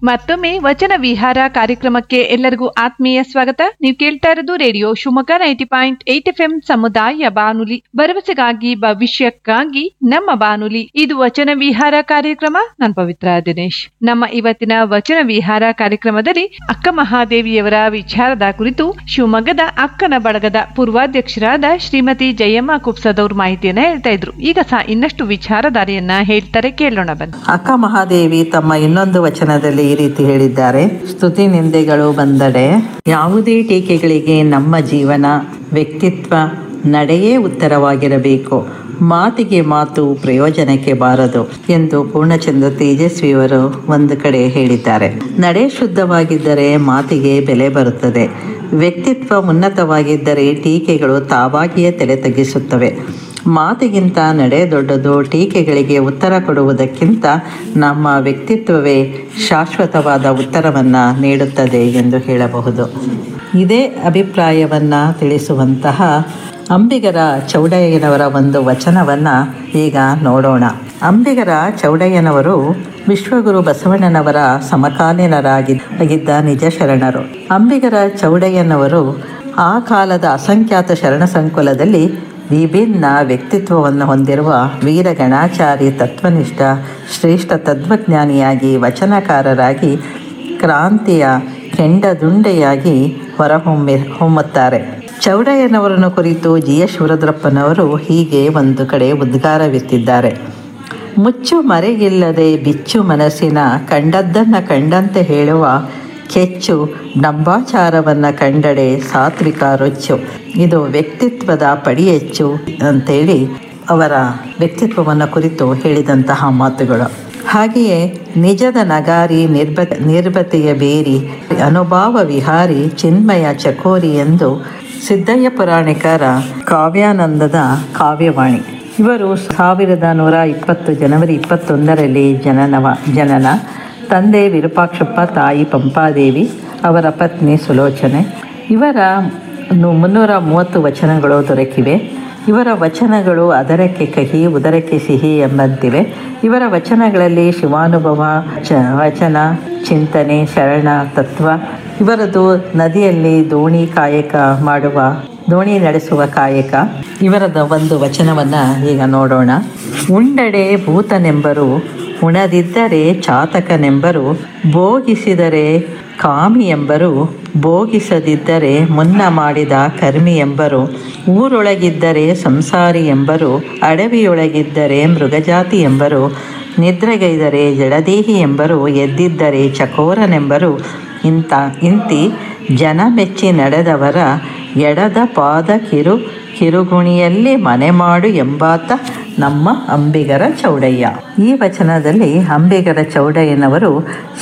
ಮತ್ತೊಮ್ಮೆ ವಚನ ವಿಹಾರ ಕಾರ್ಯಕ್ರಮಕ್ಕೆ ಎಲ್ಲರಿಗೂ ಆತ್ಮೀಯ ಸ್ವಾಗತ ನೀವು ಕೇಳ್ತಾ ಇರೋದು radio Shivamogga ninety point eight F M ಸಮುದಾಯ ಬಾನುಲಿ ಭರವಸೆಗಾಗಿ ಭವಿಷ್ಯಕ್ಕಾಗಿ ನಮ್ಮ ಬಾನುಲಿ ಇದು ವಚನ ವಿಹಾರ ಕಾರ್ಯಕ್ರಮ ನಾನು ಪವಿತ್ರ ದಿನೇಶ್ ನಮ್ಮ ಇವತ್ತಿನ ವಚನ ವಿಹಾರ ಕಾರ್ಯಕ್ರಮದಲ್ಲಿ ಅಕ್ಕ ಮಹಾದೇವಿಯವರ ವಿಚಾರದ ಕುರಿತು ಶಿವಮೊಗ್ಗದ ಅಕ್ಕನ ಬಳಗದ ಪೂರ್ವಾಧ್ಯಕ್ಷರಾದ ಶ್ರೀಮತಿ ಜಯಮ್ಮ ಕುಪ್ಸದವ್ರ ಮಾಹಿತಿಯನ್ನ ಹೇಳ್ತಾ ಇದ್ರು ಈಗ ಸಹ ಇನ್ನಷ್ಟು ವಿಚಾರಧಾರೆಯನ್ನ ಹೇಳ್ತಾರೆ ಕೇಳೋಣ ಬನ್ನಿ ಅಕ್ಕ ಮಹಾದೇವಿ ತಮ್ಮ ಇನ್ನೊಂದು ವಚನದಲ್ಲಿ ಈ ರೀತಿ ಹೇಳಿದ್ದಾರೆ ಸ್ತುತಿ ನಿಂದೆಗಳು ಬಂದಡೆ ಯಾವುದೇ ಟೀಕೆಗಳಿಗೆ ನಮ್ಮ ಜೀವನ ವ್ಯಕ್ತಿತ್ವ ನಡೆಯೇ ಉತ್ತರವಾಗಿರಬೇಕು ಮಾತಿಗೆ ಮಾತು ಪ್ರಯೋಜನಕ್ಕೆ ಬಾರದು ಎಂದು ಪೂರ್ಣಚಂದ್ರ ತೇಜಸ್ವಿಯವರು ಒಂದು ಕಡೆ ಹೇಳಿದ್ದಾರೆ ನಡೆ ಶುದ್ಧವಾಗಿದ್ದರೆ ಮಾತಿಗೆ ಬೆಲೆ ಬರುತ್ತದೆ ವ್ಯಕ್ತಿತ್ವ ಉನ್ನತವಾಗಿದ್ದರೆ ಟೀಕೆಗಳು ತಾವಾಗಿಯೇ ತಲೆ ತಗ್ಗಿಸುತ್ತವೆ ಮಾತಿಗಿಂತ ನಡೆ ದೊಡ್ಡದು ಟೀಕೆಗಳಿಗೆ ಉತ್ತರ ಕೊಡುವುದಕ್ಕಿಂತ ನಮ್ಮ ವ್ಯಕ್ತಿತ್ವವೇ ಶಾಶ್ವತವಾದ ಉತ್ತರವನ್ನು ನೀಡುತ್ತದೆ ಎಂದು ಹೇಳಬಹುದು ಇದೇ ಅಭಿಪ್ರಾಯವನ್ನು ತಿಳಿಸುವಂತಹ ಅಂಬಿಗರ ಚೌಡಯ್ಯನವರ ಒಂದು ವಚನವನ್ನು ಈಗ ನೋಡೋಣ ಅಂಬಿಗರ ಚೌಡಯ್ಯನವರು ವಿಶ್ವಗುರು ಬಸವಣ್ಣನವರ ಸಮಕಾಲೀನರಾಗಿದ್ದ ನಿಜ ಶರಣರು ಅಂಬಿಗರ ಚೌಡಯ್ಯನವರು ಆ ಕಾಲದ ಅಸಂಖ್ಯಾತ ಶರಣ ಸಂಕುಲದಲ್ಲಿ ವಿಭಿನ್ನ ವ್ಯಕ್ತಿತ್ವವನ್ನು ಹೊಂದಿರುವ ವೀರಗಣಾಚಾರಿ ತತ್ವನಿಷ್ಠ ಶ್ರೇಷ್ಠ ತತ್ವಜ್ಞಾನಿಯಾಗಿ ವಚನಕಾರರಾಗಿ ಕ್ರಾಂತಿಯ ಕೆಂಡದುಂಡೆಯಾಗಿ ಹೊರಹೊಮ್ಮಿ ಹೊಮ್ಮುತ್ತಾರೆ ಚೌಡಯ್ಯನವರನ್ನು ಕುರಿತು ಜಿ ಎಸ್ ಶಿವರುದ್ರಪ್ಪನವರು ಹೀಗೆ ಒಂದು ಕಡೆ ಉದ್ಗಾರವಿತ್ತಿದ್ದಾರೆ ಮುಚ್ಚು ಮರೆಗಿಲ್ಲದೆ ಬಿಚ್ಚು ಮನಸ್ಸಿನ ಕಂಡದ್ದನ್ನು ಕಂಡಂತೆ ಹೇಳುವ ಕೆಚ್ಚು ಡಂಬಾಚಾರವನ್ನು ಕಂಡಡೆ ಸಾತ್ವಿಕ ರೊಚ್ಚು ಇದು ವ್ಯಕ್ತಿತ್ವದ ಪಡಿಯೆಚ್ಚು ಅಂತೇಳಿ ಅವರ ವ್ಯಕ್ತಿತ್ವವನ್ನು ಕುರಿತು ಹೇಳಿದಂತಹ ಮಾತುಗಳು ಹಾಗೆಯೇ ನಿಜದ ನಗಾರಿ ನಿರ್ಬ ನಿರ್ಬತೆಯ ಬೇರಿ ಅನುಭಾವ ವಿಹಾರಿ ಚಿನ್ಮಯ ಚಕೋರಿ ಎಂದು ಸಿದ್ದಯ್ಯ ಪುರಾಣಿಕರ ಕಾವ್ಯಾನಂದದ ಕಾವ್ಯವಾಣಿ ಇವರು ಸಾವಿರದ ನೂರ ಇಪ್ಪತ್ತು ಜನವರಿ ಇಪ್ಪತ್ತೊಂದರಲ್ಲಿ ಜನನವ ಜನನ ತಂದೆ ವಿರೂಪಾಕ್ಷಪ್ಪ ತಾಯಿ ಪಂಪಾದೇವಿ ಅವರ ಪತ್ನಿ ಸುಲೋಚನೆ ಇವರ ನು- ಮುನ್ನೂರ ಮೂವತ್ತು ವಚನಗಳು ದೊರಕಿವೆ ಇವರ ವಚನಗಳು ಅದರಕ್ಕೆ ಕಹಿ ಉದರಕ್ಕೆ ಸಿಹಿ ಎಂಬಂತಿವೆ ಇವರ ವಚನಗಳಲ್ಲಿ ಶಿವಾನುಭವ ಚ ವಚನ ಚಿಂತನೆ ಶರಣ ತತ್ವ ಇವರದು ನದಿಯಲ್ಲಿ ದೋಣಿ ಕಾಯಕ ಮಾಡುವ ದೋಣಿ ನಡೆಸುವ ಕಾಯಕ ಇವರದ ಒಂದು ವಚನವನ್ನು ಈಗ ನೋಡೋಣ ಉಂಡಡೆ ಭೂತನೆಂಬರು ಉಣದಿದ್ದರೆ ಚಾತಕನೆಂಬರು ಭೋಗಿಸಿದರೆ ಕಾಮಿ ಎಂಬರು ಭೋಗಿಸದಿದ್ದರೆ ಮುನ್ನ ಮಾಡಿದ ಕರ್ಮಿ ಎಂಬರು ಊರೊಳಗಿದ್ದರೆ ಸಂಸಾರಿ ಎಂಬರು ಅಡವಿಯೊಳಗಿದ್ದರೆ ಮೃಗಜಾತಿ ಎಂಬರು ನಿದ್ರೆಗೈದರೆ ಜಡದೇಹಿ ಎಂಬರು ಎದ್ದಿದ್ದರೆ ಚಕೋರನೆಂಬರು ಇಂಥ ಇಂತಿ ಜನ ಮೆಚ್ಚಿ ನಡೆದವರ ಎಡದ ಪಾದ ಕಿರು ಕಿರುಗುಣಿಯಲ್ಲಿ ಮನೆ ಮಾಡು ಎಂಬಾತ ನಮ್ಮ ಅಂಬಿಗರ ಚೌಡಯ್ಯ ಈ ವಚನದಲ್ಲಿ ಅಂಬಿಗರ ಚೌಡಯ್ಯನವರು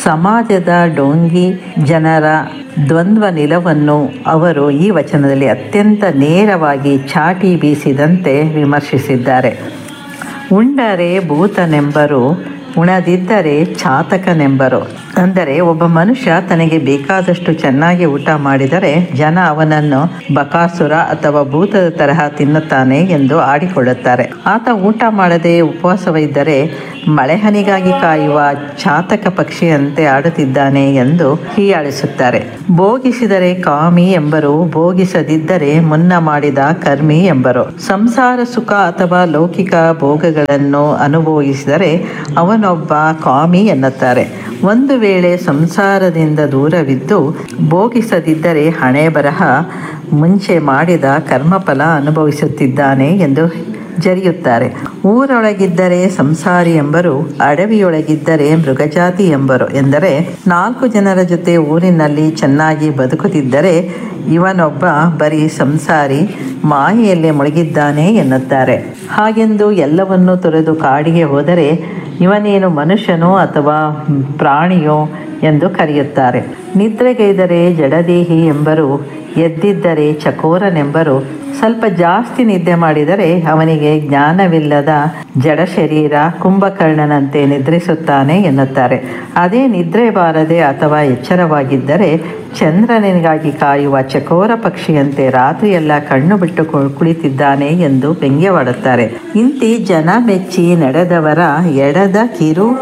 ಸಮಾಜದ ಡೋಂಗಿ ಜನರ ದ್ವಂದ್ವ ನಿಲವನ್ನು ಅವರು ಈ ವಚನದಲ್ಲಿ ಅತ್ಯಂತ ನೇರವಾಗಿ ಚಾಟಿ ಬೀಸಿದಂತೆ ವಿಮರ್ಶಿಸಿದ್ದಾರೆ ಉಂಡರೆ ಭೂತನೆಂಬರು ಉಣದಿದ್ದರೆ ಚಾತಕನೆಂಬರು ಅಂದರೆ ಒಬ್ಬ ಮನುಷ್ಯ ತನಗೆ ಬೇಕಾದಷ್ಟು ಚೆನ್ನಾಗಿ ಊಟ ಮಾಡಿದರೆ ಜನ ಅವನನ್ನು ಬಕಾಸುರ ಅಥವಾ ಭೂತದ ತರಹ ತಿನ್ನುತ್ತಾನೆ ಎಂದು ಆಡಿಕೊಳ್ಳುತ್ತಾರೆ ಆತ ಊಟ ಮಾಡದೆ ಉಪವಾಸವಿದ್ದರೆ ಮಳೆಹನಿಗಾಗಿ ಕಾಯುವ ಚಾತಕ ಪಕ್ಷಿಯಂತೆ ಆಡುತ್ತಿದ್ದಾನೆ ಎಂದು ಹೀಯಾಳಿಸುತ್ತಾರೆ ಭೋಗಿಸಿದರೆ ಕಾಮಿ ಎಂಬರು ಭೋಗಿಸದಿದ್ದರೆ ಮುನ್ನ ಮಾಡಿದ ಕರ್ಮಿ ಎಂಬರು ಸಂಸಾರ ಸುಖ ಅಥವಾ ಲೌಕಿಕ ಭೋಗಗಳನ್ನು ಅನುಭವಿಸಿದರೆ ಅವನೊಬ್ಬ ಕಾಮಿ ಎನ್ನುತ್ತಾರೆ ಒಂದು ವೇಳೆ ಸಂಸಾರದಿಂದ ದೂರವಿದ್ದು ಭೋಗಿಸದಿದ್ದರೆ ಹಣೆ ಬರಹ ಮುಂಚೆ ಮಾಡಿದ ಕರ್ಮಫಲ ಅನುಭವಿಸುತ್ತಿದ್ದಾನೆ ಎಂದು ಜರಿಯುತ್ತಾರೆ ಊರೊಳಗಿದ್ದರೆ ಸಂಸಾರಿ ಎಂಬರು ಅಡವಿಯೊಳಗಿದ್ದರೆ ಮೃಗಜಾತಿ ಎಂಬರು ಎಂದರೆ ನಾಲ್ಕು ಜನರ ಜೊತೆ ಊರಿನಲ್ಲಿ ಚೆನ್ನಾಗಿ ಬದುಕುತ್ತಿದ್ದರೆ ಇವನೊಬ್ಬ ಬರೀ ಸಂಸಾರಿ ಮಾಯೆಯಲ್ಲಿ ಮುಳುಗಿದ್ದಾನೆ ಎನ್ನುತ್ತಾರೆ ಹಾಗೆಂದು ಎಲ್ಲವನ್ನೂ ತೊರೆದು ಕಾಡಿಗೆ ಹೋದರೆ ಇವನೇನು ಮನುಷ್ಯನೋ ಅಥವಾ ಪ್ರಾಣಿಯೋ ಎಂದು ಕರೆಯುತ್ತಾರೆ ನಿದ್ರೆಗೈದರೆ ಜಡದೇಹಿ ಎಂಬರು ಎದ್ದಿದ್ದರೆ ಚಕೋರನೆಂಬರು ಸ್ವಲ್ಪ ಜಾಸ್ತಿ ನಿದ್ದೆ ಮಾಡಿದರೆ ಅವನಿಗೆ ಜ್ಞಾನವಿಲ್ಲದ ಜಡ ಶರೀರ ಕುಂಭಕರ್ಣನಂತೆ ನಿದ್ರಿಸುತ್ತಾನೆ ಎನ್ನುತ್ತಾರೆ ಅದೇ ನಿದ್ರೆ ಬಾರದೆ ಅಥವಾ ಎಚ್ಚರವಾಗಿದ್ದರೆ ಚಂದ್ರನಿಗಾಗಿ ಕಾಯುವ ಚಕೋರ ಪಕ್ಷಿಯಂತೆ ರಾತ್ರಿಯೆಲ್ಲ ಕಣ್ಣು ಬಿಟ್ಟು ಕು- ಕುಳಿತಿದ್ದಾನೆ ಎಂದು ವ್ಯಂಗ್ಯವಾಡುತ್ತಾರೆ ಇಂತಿ ಜನ ಮೆಚ್ಚಿ ನಡೆದವರ ಎಡದ ಕಿರು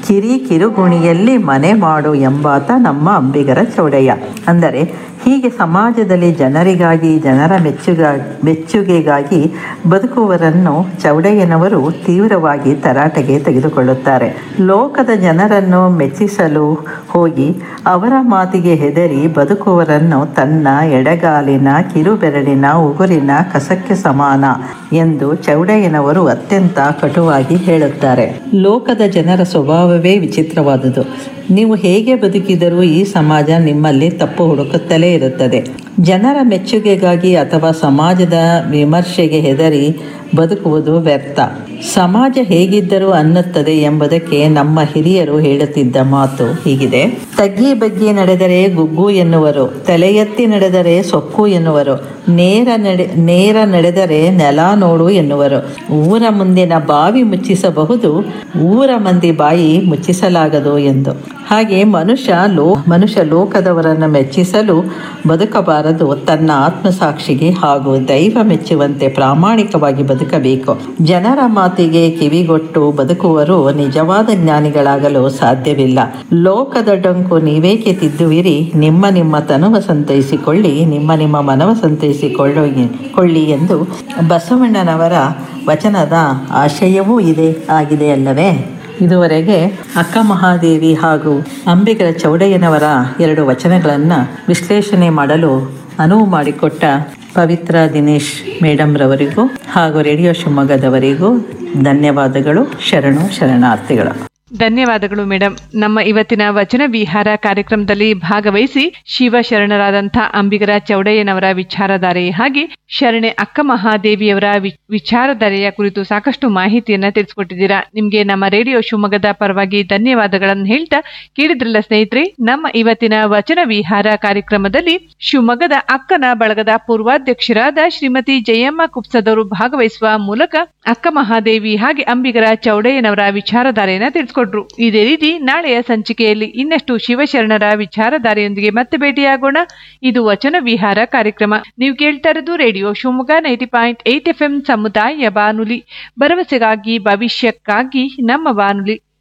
ಕಿರಿ ಕಿರುಗುಣಿಯಲ್ಲಿ ಮನೆ ಮಾಡು ಎಂಬಾತ ನಮ್ಮ ಅಂಬಿಗರ ಚೌಡಯ್ಯ ಅಂದರೆ ಹೀಗೆ ಸಮಾಜದಲ್ಲಿ ಜನರಿಗಾಗಿ ಜನರ ಮೆಚ್ಚುಗ ಮೆಚ್ಚುಗೆಗಾಗಿ ಬದುಕುವವರನ್ನು ಚೌಡಯ್ಯನವರು ತೀವ್ರವಾಗಿ ತರಾಟೆಗೆ ತೆಗೆದುಕೊಳ್ಳುತ್ತಾರೆ ಲೋಕದ ಜನರನ್ನು ಮೆಚ್ಚಿಸಲು ಹೋಗಿ ಅವರ ಮಾತಿಗೆ ಹೆದರಿ ಬದುಕುವವರನ್ನು ತನ್ನ ಎಡಗಾಲಿನ ಕಿರುಬೆರಳಿನ ಉಗುರಿನ ಕಸಕ್ಕೆ ಸಮಾನ ಎಂದು ಚೌಡಯ್ಯನವರು ಅತ್ಯಂತ ಕಟುವಾಗಿ ಹೇಳುತ್ತಾರೆ ಲೋಕದ ಜನರ ಸ್ವಭಾವವೇ ವಿಚಿತ್ರವಾದುದು ನೀವು ಹೇಗೆ ಬದುಕಿದರೂ ಈ ಸಮಾಜ ನಿಮ್ಮಲ್ಲಿ ತಪ್ಪು ಹುಡುಕುತ್ತಲೇ ಇರುತ್ತದೆ ಜನರ ಮೆಚ್ಚುಗೆಗಾಗಿ ಅಥವಾ ಸಮಾಜದ ವಿಮರ್ಶೆಗೆ ಹೆದರಿ ಬದುಕುವುದು ವ್ಯರ್ಥ ಸಮಾಜ ಹೇಗಿದ್ದರೂ ಅನ್ನುತ್ತದೆ ಎಂಬುದಕ್ಕೆ ನಮ್ಮ ಹಿರಿಯರು ಹೇಳುತ್ತಿದ್ದ ಮಾತು ಹೀಗಿದೆ ತಗ್ಗಿ ಬಗ್ಗಿ ನಡೆದರೆ ಗುಗ್ಗು ಎನ್ನುವರು ತಲೆ ಎತ್ತಿ ನಡೆದರೆ ಸೊಕ್ಕು ಎನ್ನುವರು ನೇರ ನಡೆ ನೇರ ನಡೆದರೆ ನೆಲ ನೋಡು ಎನ್ನುವರು ಊರ ಮುಂದಿನ ಬಾವಿ ಮುಚ್ಚಿಸಬಹುದು ಊರ ಮಂದಿ ಬಾಯಿ ಮುಚ್ಚಿಸಲಾಗದು ಎಂದು ಹಾಗೆ ಮನುಷ್ಯ ಲೋ ಮನುಷ್ಯ ಲೋಕದವರನ್ನು ಮೆಚ್ಚಿಸಲು ಬದುಕಬಾರದು ತನ್ನ ಆತ್ಮಸಾಕ್ಷಿಗೆ ಹಾಗೂ ದೈವ ಮೆಚ್ಚುವಂತೆ ಪ್ರಾಮಾಣಿಕವಾಗಿ ಬದುಕಬೇಕು ಜನರ ಮಾತಿಗೆ ಕಿವಿಗೊಟ್ಟು ಬದುಕುವರು ನಿಜವಾದ ಜ್ಞಾನಿಗಳಾಗಲು ಸಾಧ್ಯವಿಲ್ಲ ಲೋಕದ ಡೊಂಕು ನೀವೇಕೆ ತಿದ್ದುವಿರಿ ನಿಮ್ಮ ನಿಮ್ಮ ತನುವ ಸಂತೈಸಿಕೊಳ್ಳಿ ನಿಮ್ಮ ನಿಮ್ಮ ಮನವ ಸಂತೈಸಿಕೊಳ್ಳಿ ಕೊಳ್ಳಿ ಎಂದು ಬಸವಣ್ಣನವರ ವಚನದ ಆಶಯವೂ ಇದೆ ಆಗಿದೆ ಅಲ್ಲವೇ ಇದುವರೆಗೆ ಅಕ್ಕ ಮಹಾದೇವಿ ಹಾಗೂ ಅಂಬಿಗರ ಚೌಡಯ್ಯನವರ ಎರಡು ವಚನಗಳನ್ನು ವಿಶ್ಲೇಷಣೆ ಮಾಡಲು ಅನುವು ಮಾಡಿಕೊಟ್ಟ ಪವಿತ್ರ ದಿನೇಶ್ ಮೇಡಮ್ರವರಿಗೂ ಹಾಗೂ ರೇಡಿಯೋ ಶಿವಮೊಗ್ಗದವರಿಗೂ ಧನ್ಯವಾದಗಳು ಶರಣು ಶರಣಾರ್ಥಿಗಳು ಧನ್ಯವಾದಗಳು ಮೇಡಮ್ ನಮ್ಮ ಇವತ್ತಿನ ವಚನ ವಿಹಾರ ಕಾರ್ಯಕ್ರಮದಲ್ಲಿ ಭಾಗವಹಿಸಿ ಶಿವ ಶರಣರಾದಂಥ ಅಂಬಿಗರ ಚೌಡಯ್ಯನವರ ವಿಚಾರಧಾರೆ ಹಾಗೆ ಶರಣೆ ಅಕ್ಕ ಮಹಾದೇವಿಯವರ ವಿ- ವಿಚಾರಧಾರೆಯ ಕುರಿತು ಸಾಕಷ್ಟು ಮಾಹಿತಿಯನ್ನ ತಿಳಿಸ್ಕೊಟ್ಟಿದ್ದೀರಾ ನಿಮ್ಗೆ ನಮ್ಮ ರೇಡಿಯೋ ಶಿವಮೊಗ್ಗದ ಪರವಾಗಿ ಧನ್ಯವಾದಗಳನ್ನು ಹೇಳ್ತಾ ಕೇಳಿದ್ರಲ್ಲ ಸ್ನೇಹಿತರೆ ನಮ್ಮ ಇವತ್ತಿನ ವಚನ ವಿಹಾರ ಕಾರ್ಯಕ್ರಮದಲ್ಲಿ ಶಿವಮೊಗ್ಗದ ಅಕ್ಕನ ಬಳಗದ ಪೂರ್ವಾಧ್ಯಕ್ಷರಾದ ಶ್ರೀಮತಿ ಜಯಮ್ಮ ಕುಪ್ಸದವರು ಭಾಗವಹಿಸುವ ಮೂಲಕ ಅಕ್ಕ ಮಹಾದೇವಿ ಹಾಗೆ ಅಂಬಿಗರ ಚೌಡಯ್ಯನವರ ವಿಚಾರಧಾರೆಯನ್ನ ತಿಳಿಸ್ಕೊಟ್ರು ಇದೇ ರೀತಿ ನಾಳೆಯ ಸಂಚಿಕೆಯಲ್ಲಿ ಇನ್ನಷ್ಟು ಶಿವಶರಣರ ವಿಚಾರಧಾರೆಯೊಂದಿಗೆ ಮತ್ತೆ ಭೇಟಿಯಾಗೋಣ ಇದು ವಚನ ವಿಹಾರ ಕಾರ್ಯಕ್ರಮ ನೀವು ಕೇಳ್ತಾ ಇರೋದು radio Shivamogga ninety point eight F M ಸಮುದಾಯ ಬಾನುಲಿ ಭರವಸೆಗಾಗಿ ಭವಿಷ್ಯಕ್ಕಾಗಿ ನಮ್ಮ ಬಾನುಲಿ